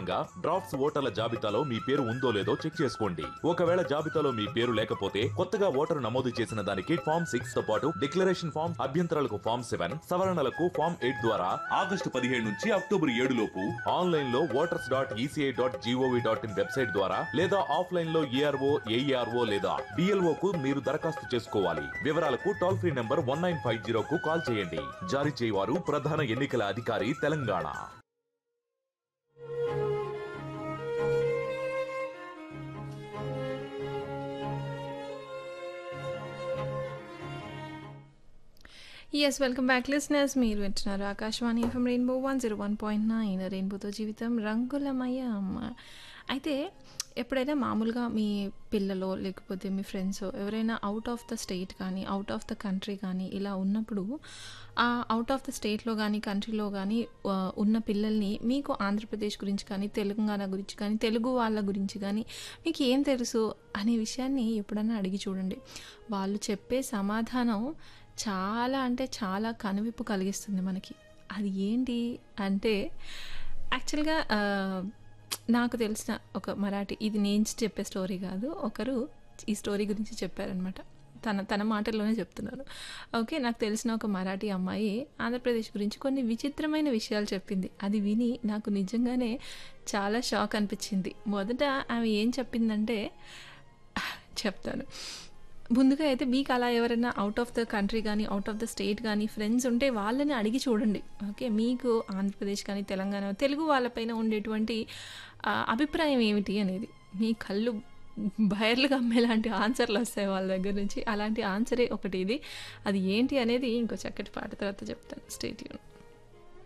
భాగంగా డ్రాఫ్ట్స్ ఓటర్ల జాబితాలో మీ పేరు ఉందో లేదో చెక్ చేసుకోండి ఒకవేళ జాబితాలో మీ పేరు లేకపోతే కొత్తగా ఓటరు నమోదు చేసిన దానికి ఫామ్ సిక్స్ తో పాటు డిక్లరేషన్ ఫామ్ అభ్యంతరాలకు ఫామ్ సెవెన్ సవరణలకు ఫామ్ ఎయిట్ ద్వారా ఆగస్టు పదిహేడు నుంచి అక్టోబర్ ఏడు లోపు ఆన్లైన్ లో voters dot ECI dot GOV dot in website ద్వారా లేదా ఆఫ్లైన్ లో ఏఆర్ఓ ఏఈఆర్ఓ లేదా బిఎల్ఓ కు మీరు దరఖాస్తు చేసుకోవాలి వివరాలకు toll free number one nine five zero కు కాల్ చేయండి జారీ చేయవారు ప్రధాన ఎన్నికల అధికారి Telangana yes welcome back listeners మీరు వింటున్నారు Akashvani FM rainbow one zero one point nine రెయిన్బోతో జీవితం రంగులమయం అయితే ఎప్పుడైనా మామూలుగా మీ పిల్లలో లేకపోతే మీ ఫ్రెండ్స్ ఎవరైనా అవుట్ ఆఫ్ ద స్టేట్ కానీ అవుట్ ఆఫ్ ద కంట్రీ కానీ ఇలా ఉన్నప్పుడు ఆ అవుట్ ఆఫ్ ద స్టేట్లో కానీ కంట్రీలో కానీ ఆ, ఉన్న పిల్లల్ని మీకు ఆంధ్రప్రదేశ్ గురించి కానీ తెలంగాణ గురించి కానీ తెలుగు వాళ్ళ గురించి కానీ మీకు ఏం తెలుసు అనే విషయాన్ని ఎప్పుడైనా అడిగి చూడండి వాళ్ళు చెప్పే సమాధానం చాలా అంటే చాలా కనువిప్పు కలిగిస్తుంది మనకి అది ఏంటి అంటే యాక్చువల్గా ఆ, నాకు తెలిసిన ఒక మరాఠీ ఇది నేను చెప్పే స్టోరీ కాదు ఒకరు ఈ స్టోరీ గురించి చెప్పారనమాట తన తన మాటల్లోనే చెప్తున్నాను ఓకే నాకు తెలిసిన ఒక మరాఠీ అమ్మాయి ఆంధ్రప్రదేశ్ గురించి కొన్ని విచిత్రమైన విషయాలు చెప్పింది అది విని నాకు నిజంగానే చాలా షాక్ అనిపించింది మొదట ఆమె ఏం చెప్పిందంటే చెప్తాను ముందుగా అయితే మీకు అలా ఎవరైనా అవుట్ ఆఫ్ ద కంట్రీ కానీ అవుట్ ఆఫ్ ద స్టేట్ కానీ ఫ్రెండ్స్ ఉంటే వాళ్ళని అడిగి చూడండి ఓకే మీకు ఆంధ్రప్రదేశ్ కానీ తెలంగాణ తెలుగు వాళ్ళపైన ఉండేటువంటి ఆ, అభిప్రాయం ఏమిటి అనేది మీ కళ్ళు బయర్లు కమ్మేలాంటి ఆన్సర్లు వస్తాయి వాళ్ళ దగ్గర నుంచి అలాంటి ఆన్సరే ఒకటి ఇది అది ఏంటి అనేది ఇంకో చక్కటి పాట తర్వాత చెప్తాను స్టేట్ యూన్